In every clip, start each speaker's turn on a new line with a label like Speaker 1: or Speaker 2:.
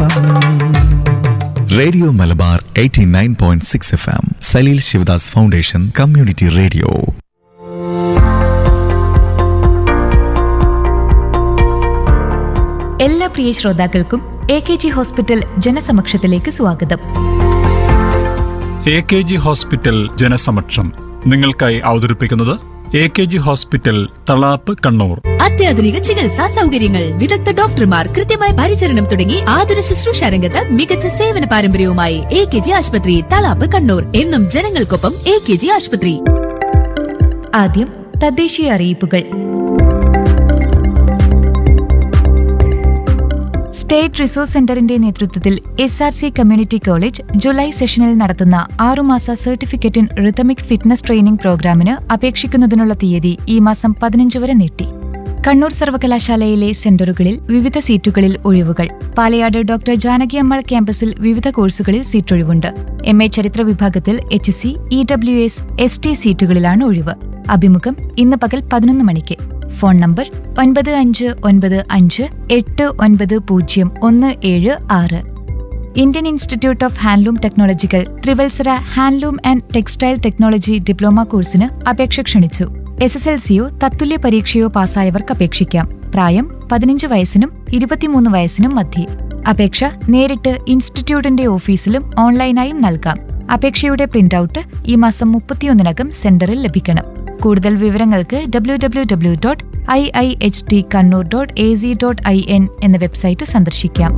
Speaker 1: radio Malabar 89.6 point six F M Saleel Sivadas foundation community radio
Speaker 2: എല്ലാ പ്രിയ ശ്രോതാക്കൾക്കും എ കെ ജി ഹോസ്പിറ്റൽ ജനസമക്ഷത്തിലേക്ക് സ്വാഗതം
Speaker 3: എ കെ ജി ഹോസ്പിറ്റൽ ജനസമക്ഷം നിങ്ങൾക്കായി അവതരിപ്പിക്കുന്നത് A K G hospital Thalap Kannur
Speaker 4: അത്യാധുനിക ചികിത്സാ സൗകര്യങ്ങൾ വിദഗ്ധ ഡോക്ടർമാർ കൃത്യമായ പരിചരണം തുടങ്ങി ആതുര ശുശ്രൂഷ രംഗത്ത് മികച്ച സേവന പാരമ്പര്യവുമായി എ കെ ജി ആശുപത്രി തളാപ്പ് കണ്ണൂർ എന്നും ജനങ്ങൾക്കൊപ്പം എ കെ ജി ആശുപത്രി
Speaker 2: ആദ്യം തദ്ദേശീയ അറിയിപ്പുകൾ സ്റ്റേറ്റ് റിസോഴ്സ് സെന്ററിന്റെ നേതൃത്വത്തിൽ S R C community college July സെഷനിൽ നടത്തുന്ന ആറുമാസ certificate in rhythmic fitness training പ്രോഗ്രാമിന് അപേക്ഷിക്കുന്നതിനുള്ള തീയതി ഈ മാസം പതിനഞ്ച് വരെ നീട്ടി കണ്ണൂർ സർവകലാശാലയിലെ സെന്ററുകളിൽ വിവിധ സീറ്റുകളിൽ ഒഴിവുകൾ പാലയാട് ഡോക്ടർ ജാനകി അമ്മാൾ ക്യാമ്പസിൽ വിവിധ കോഴ്സുകളിൽ സീറ്റൊഴിവുണ്ട് എം എ ചരിത്ര വിഭാഗത്തിൽ H C E W S S T സീറ്റുകളിലാണ് ഒഴിവ് അഭിമുഖം ഇന്ന് പകൽ പതിനൊന്ന് മണിക്ക് ഫോൺ നമ്പർ ഒൻപത് അഞ്ച് ഒൻപത് അഞ്ച് എട്ട് ഒൻപത് പൂജ്യം ഒന്ന് ഏഴ് ആറ് ഇന്ത്യൻ ഇൻസ്റ്റിറ്റ്യൂട്ട് ഓഫ് ഹാൻഡ്ലൂം ടെക്നോളജികൾ ത്രിവത്സര handloom and textile technology diploma കോഴ്സിന് അപേക്ഷ ക്ഷണിച്ചു എസ് എസ് എൽ സിയോ തത്തുല്യ പരീക്ഷയോ പാസ്സായവർക്ക് അപേക്ഷിക്കാം പ്രായം പതിനഞ്ച് വയസ്സിനും ഇരുപത്തിമൂന്ന് വയസ്സിനും മധ്യേ അപേക്ഷ നേരിട്ട് ഇൻസ്റ്റിറ്റ്യൂട്ടിന്റെ ഓഫീസിലും ഓൺലൈനായും നൽകാം അപേക്ഷയുടെ പ്രിന്റൌട്ട് ഈ മാസം മുപ്പത്തിയൊന്നിനകം സെന്ററിൽ ലഭിക്കണം കൂടുതൽ വിവരങ്ങൾക്ക് W W W dot I I H T Kannur dot A C dot I N എന്ന വെബ്സൈറ്റ് സന്ദർശിക്കാം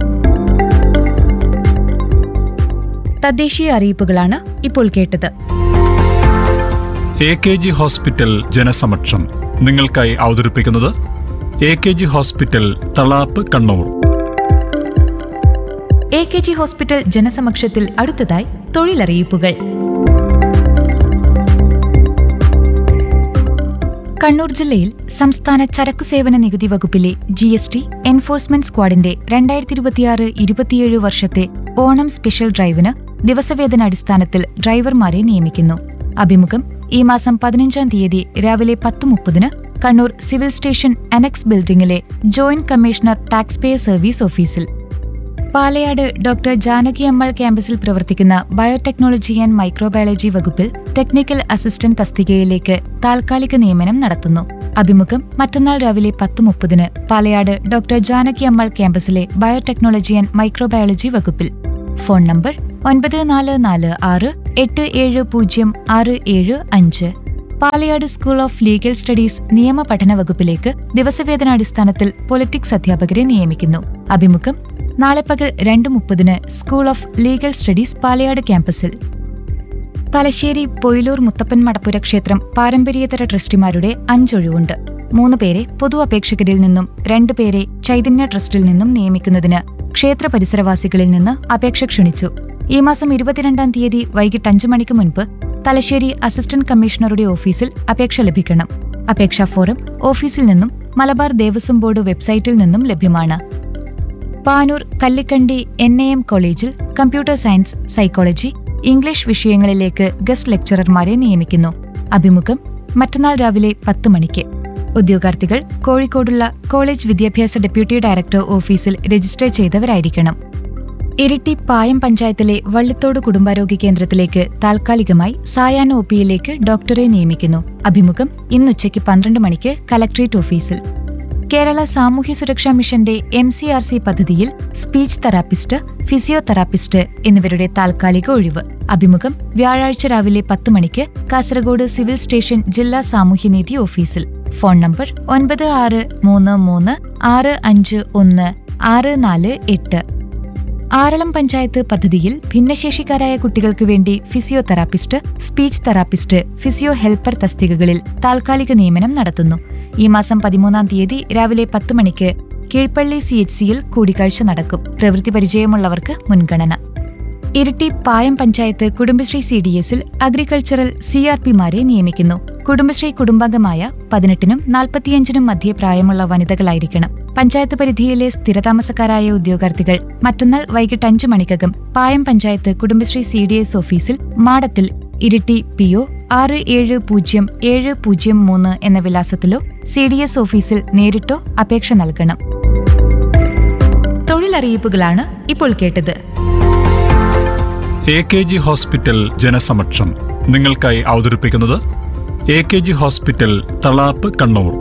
Speaker 2: തദ്ദേശീയ അറിയിപ്പുകളാണ് ഇപ്പോൾ കേട്ടത്
Speaker 3: എ കെ ജി ഹോസ്പിറ്റൽ ജനസമക്ഷം നിങ്ങൾക്കായി അവതരിപ്പിക്കുന്നത് A K G hospital Thalap Kannur
Speaker 2: A K G hospital ജനസമക്ഷത്തിൽ അടുത്തതായി തൊഴിലറിയിപ്പുകൾ കണ്ണൂർ ജില്ലയിൽ സംസ്ഥാന ചരക്കു സേവന നികുതി വകുപ്പിലെ ജി എസ് ടി എൻഫോഴ്സ്മെന്റ് സ്ക്വാഡിന്റെ രണ്ടായിരത്തി ഇരുപത്തിയാറ് ഇരുപത്തിയേഴ് വർഷത്തെ ഓണം സ്പെഷ്യൽ ഡ്രൈവിന് ദിവസവേതനാടിസ്ഥാനത്തിൽ ഡ്രൈവർമാരെ നിയമിക്കുന്നു അഭിമുഖം ഈ മാസം പതിനഞ്ചാം തീയതി രാവിലെ പത്ത് മുപ്പതിന് കണ്ണൂർ സിവിൽ സ്റ്റേഷൻ അനക്സ് ബിൽഡിംഗിലെ joint commissioner tax payer service ഓഫീസിൽ പാലയാട് ഡോക്ടർ ജാനകി അമ്മൾ ക്യാമ്പസിൽ പ്രവർത്തിക്കുന്ന ബയോടെക്നോളജി ആൻഡ് മൈക്രോബയോളജി വകുപ്പിൽ ടെക്നിക്കൽ അസിസ്റ്റന്റ് തസ്തികയിലേക്ക് താൽക്കാലിക നിയമനം നടത്തുന്നു അഭിമുഖം മറ്റന്നാൾ രാവിലെ പത്ത് മുപ്പതിന് പാലയാട് ഡോക്ടർ ജാനകി അമ്മൾ ക്യാമ്പസിലെ ബയോടെക്നോളജി ആൻഡ് മൈക്രോബയോളജി വകുപ്പിൽ ഫോൺ നമ്പർ ഒൻപത് നാല് നാല് ആറ് എട്ട് ഏഴ് പൂജ്യം ആറ് ഏഴ് അഞ്ച് Palayad school of legal studies നിയമ പഠന വകുപ്പിലേക്ക് ദിവസവേതനാടിസ്ഥാനത്തിൽ പൊളിറ്റിക്സ് അധ്യാപകരെ നിയമിക്കുന്നു അഭിമുഖം നാളെ പകൽ രണ്ട് മുപ്പതിന് school of legal studies Palayad ക്യാമ്പസിൽ തലശ്ശേരി പൊയിലൂർ മുത്തപ്പൻ മടപ്പുര ക്ഷേത്രം പാരമ്പര്യേതര ട്രസ്റ്റിമാരുടെ അഞ്ചൊഴിവുണ്ട് മൂന്ന് പേരെ പൊതു അപേക്ഷകരിൽ നിന്നും രണ്ടുപേരെ ചൈതന്യ ട്രസ്റ്റിൽ നിന്നും നിയമിക്കുന്നതിന് ക്ഷേത്ര പരിസരവാസികളിൽ നിന്ന് അപേക്ഷ ക്ഷണിച്ചു ഈ മാസം ഇരുപത്തിരണ്ടാം തീയതി വൈകിട്ട് അഞ്ചു മണിക്ക് മുൻപ് തലശ്ശേരി അസിസ്റ്റന്റ് കമ്മീഷണറുടെ ഓഫീസിൽ അപേക്ഷ ലഭിക്കണം അപേക്ഷാ ഫോറം ഓഫീസിൽ നിന്നും മലബാർ ദേവസ്വം ബോർഡ് വെബ്സൈറ്റിൽ നിന്നും ലഭ്യമാണ് Panoor Kallikandi N A M കോളേജിൽ കമ്പ്യൂട്ടർ സയൻസ് സൈക്കോളജി ഇംഗ്ലീഷ് വിഷയങ്ങളിലേക്ക് ഗസ്റ്റ് ലെക്ചറർമാരെ നിയമിക്കുന്നു അഭിമുഖം മറ്റന്നാൾ രാവിലെ പത്ത് മണിക്ക് ഉദ്യോഗാർത്ഥികൾ കോഴിക്കോടുള്ള കോളേജ് വിദ്യാഭ്യാസ ഡെപ്യൂട്ടി ഡയറക്ടർ ഓഫീസിൽ രജിസ്റ്റർ ചെയ്തവരായിരിക്കണം ഇരിട്ടി പായം പഞ്ചായത്തിലെ വള്ളിത്തോട് കുടുംബാരോഗ്യ കേന്ദ്രത്തിലേക്ക് താൽക്കാലികമായി സായാഹ്ന ഒ പിയിലേക്ക് ഡോക്ടറെ നിയമിക്കുന്നു അഭിമുഖം ഇന്നുച്ചയ്ക്ക് പന്ത്രണ്ട് മണിക്ക് കലക്ട്രേറ്റ് ഓഫീസിൽ കേരള സാമൂഹ്യ സുരക്ഷാ മിഷന്റെ എം സി ആർ സി പദ്ധതിയിൽ സ്പീച്ച് തെറാപ്പിസ്റ്റ് ഫിസിയോതെറാപ്പിസ്റ്റ് എന്നിവരുടെ താൽക്കാലിക ഒഴിവ് അഭിമുഖം വ്യാഴാഴ്ച രാവിലെ പത്ത് മണിക്ക് കാസർഗോഡ് സിവിൽ സ്റ്റേഷൻ ജില്ലാ സാമൂഹ്യനീതി ഓഫീസിൽ ഫോൺ നമ്പർ ഒൻപത് ആറ് മൂന്ന് മൂന്ന് ആറ് അഞ്ച് ഒന്ന് ആറ് നാല് എട്ട് ആറളം പഞ്ചായത്ത് പദ്ധതിയിൽ ഭിന്നശേഷിക്കാരായ കുട്ടികൾക്ക് വേണ്ടി physiotherapist speech therapist physio helper തസ്തികകളിൽ താൽക്കാലിക നിയമനം നടത്തുന്നു ഈ മാസം പതിമൂന്നാം തീയതി രാവിലെ പത്ത് മണിക്ക് കീഴ്പള്ളി സി എച്ച് സിയിൽ കൂടിക്കാഴ്ച നടക്കും പ്രവൃത്തി പരിചയമുള്ളവർക്ക് മുൻഗണന ഇരിട്ടി പായം പഞ്ചായത്ത് കുടുംബശ്രീ സി ഡി എസിൽ അഗ്രികൾച്ചറൽ സി ആർ പിമാരെ നിയമിക്കുന്നു കുടുംബശ്രീ കുടുംബാംഗമായ പതിനെട്ടിനും നാൽപ്പത്തിയഞ്ചിനും മധ്യേ പ്രായമുള്ള വനിതകളായിരിക്കണം പഞ്ചായത്ത് പരിധിയിലെ സ്ഥിരതാമസക്കാരായ ഉദ്യോഗാർത്ഥികൾ മറ്റന്നാൾ വൈകിട്ട് അഞ്ചു മണിക്കകം Payam panchayat Kudumbashree C D S ഓഫീസിൽ മാടത്തിൽ ഇരിട്ടി പി ഒ ആറ് ഏഴ് പൂജ്യം ഏഴ് പൂജ്യം മൂന്ന് എന്ന വിലാസത്തിലോ സി ഡി എസ് ഓഫീസിൽ നേരിട്ടോ അപേക്ഷ നൽകണം തൊഴിലറിയിപ്പുകളാണ് ഇപ്പോൾ കേട്ടത്
Speaker 3: എ കെ ജി ഹോസ്പിറ്റൽ ജനസമക്ഷം നിങ്ങൾക്കായി അവതരിപ്പിക്കുന്നത് A K G hospital Thalap Kannur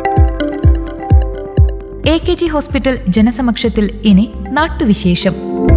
Speaker 2: A K G hospital ജനസമക്ഷത്തിൽ ഇനി നാട്ടുവിശേഷം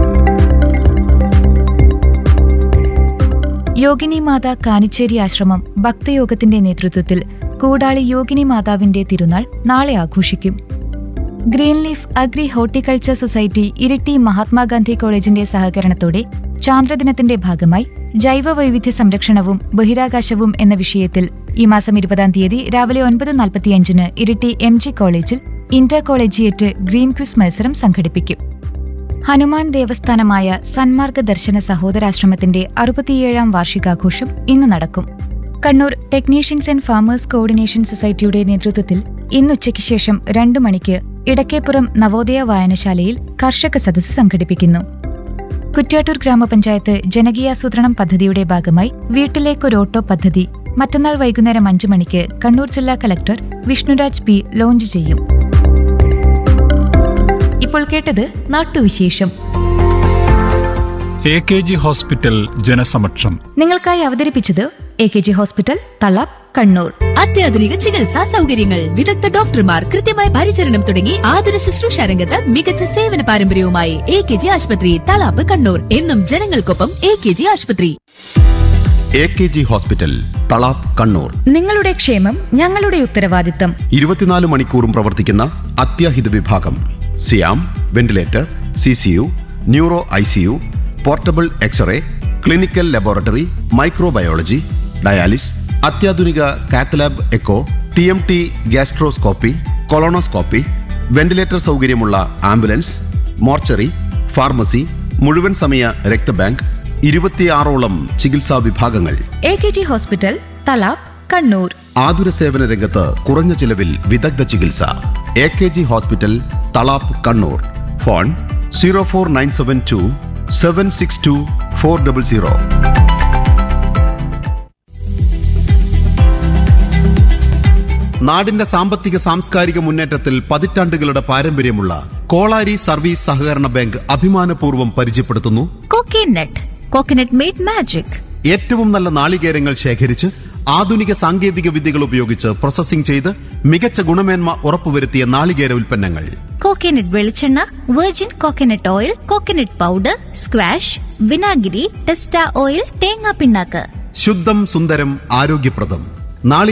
Speaker 2: യോഗിനി മാതാ കാനിച്ചേരി ആശ്രമം ഭക്തയോഗത്തിന്റെ നേതൃത്വത്തിൽ കൂടാളി യോഗിനി മാതാവിന്റെ തിരുനാൾ നാളെ ആഘോഷിക്കും green leaf agri horticulture society Iritty Mahatma Gandhi കോളേജിന്റെ സഹകരണത്തോടെ ചാന്ദ്രദിനത്തിന്റെ ഭാഗമായി ജൈവ വൈവിധ്യ സംരക്ഷണവും ബഹിരാകാശവും എന്ന വിഷയത്തിൽ ഈ മാസം ഇരുപതാം തീയതി രാവിലെ ഒൻപത് നാൽപ്പത്തിയഞ്ചിന് ഇരിട്ടി എം ജി കോളേജിൽ ഇന്റർ കോളേജിയേറ്റ് ഗ്രീൻ ക്വിസ് മത്സരം സംഘടിപ്പിക്കും ഹനുമാൻ ദേവസ്ഥാനമായ സന്മാർഗ ദർശന സഹോദരാശ്രമത്തിന്റെ അറുപത്തിയേഴാം വാർഷികാഘോഷം ഇന്ന് നടക്കും Kannur technicians and farmers coordination സൊസൈറ്റിയുടെ നേതൃത്വത്തിൽ ഇന്നുച്ചയ്ക്ക് ശേഷം രണ്ടു മണിക്ക് ഇടക്കേപ്പുറം നവോദയ വായനശാലയിൽ കർഷക സദസ്സ് സംഘടിപ്പിക്കുന്നു കുറ്റ്യാട്ടൂർ ഗ്രാമപഞ്ചായത്ത് ജനകീയാസൂത്രണം പദ്ധതിയുടെ ഭാഗമായി വീട്ടിലേക്കൊരു ഓട്ടോ പദ്ധതി മറ്റന്നാൾ വൈകുന്നേരം അഞ്ചു മണിക്ക് കണ്ണൂർ ജില്ലാ കലക്ടർ വിഷ്ണുരാജ് പി ലോഞ്ച് ചെയ്യും ഇപ്പോൾ കേട്ടത് നാട്ടുവിശേഷം
Speaker 3: എ കെ ജി ഹോസ്പിറ്റൽ ജനസമക്ഷം
Speaker 2: നിങ്ങൾക്കായി അവതരിപ്പിച്ചത് A K G hospital Thalap Kannur
Speaker 4: അത്യാധുനിക ചികിത്സാ സൗകര്യങ്ങൾ വിദഗ്ധ ഡോക്ടർമാർ കൃത്യമായ പരിചരണം തുടങ്ങി ആതുര ശുശ്രൂഷ രംഗത്ത് മികച്ച സേവന പാരമ്പര്യവുമായി എ കെ ജി ആശുപത്രി തളാപ്പ് കണ്ണൂർ എന്നും ജനങ്ങൾക്കൊപ്പം എ കെ ജി ആശുപത്രി
Speaker 5: A K G hospital Thalap Kannur
Speaker 2: നിങ്ങളുടെ ക്ഷേമം ഞങ്ങളുടെ ഉത്തരവാദിത്തം
Speaker 5: ഇരുപത്തിനാല് മണിക്കൂറും പ്രവർത്തിക്കുന്ന അത്യാഹിത വിഭാഗം സിയാം ventilator C C U neuro I C U portable x-ray clinical laboratory microbiology dialysis അത്യാധുനിക cath lab echo T M T gastroscopy colonoscopy ventilator സൗകര്യമുള്ള ആംബുലൻസ് മോർച്ചറി ഫാർമസി മുഴുവൻ സമയ രക്തബാങ്ക് ഇരുപത്തിയാറോളം ചികിത്സാ വിഭാഗങ്ങൾ
Speaker 2: A K G hospital Thalap Kannur
Speaker 5: ആതുര സേവന രംഗത്ത് കുറഞ്ഞ ചിലവിൽ വിദഗ്ധ ചികിത്സ A K G hospital Thalap Kannur phone zero four nine seven two seven six two four double zero നാടിന്റെ സാമ്പത്തിക സാംസ്കാരിക മുന്നേറ്റത്തിൽ പതിറ്റാണ്ടുകളുടെ പാരമ്പര്യമുള്ള കോളാരി സർവീസ് സഹകരണ ബാങ്ക് അഭിമാനപൂർവ്വം പരിചയപ്പെടുത്തുന്നു
Speaker 6: കോക്കനട്ട് കോക്കനട്ട് മെയ്ഡ് മാജിക്
Speaker 5: ഏറ്റവും നല്ല നാളികേരങ്ങൾ ശേഖരിച്ച് ആധുനിക സാങ്കേതിക വിദ്യകൾ ഉപയോഗിച്ച് പ്രോസസ്സിംഗ് ചെയ്ത് മികച്ച ഗുണമേന്മ ഉറപ്പുവരുത്തിയ നാളികേര ഉൽപ്പന്നങ്ങൾ
Speaker 6: കോക്കനട്ട് വെളിച്ചെണ്ണ virgin coconut oil coconut powder squash വിനാഗിരി ടെസ്റ്റ ഓയിൽ തേങ്ങാ പിണ്ണാക്ക്
Speaker 5: ശുദ്ധം സുന്ദരം ആരോഗ്യപ്രദം നാളികേര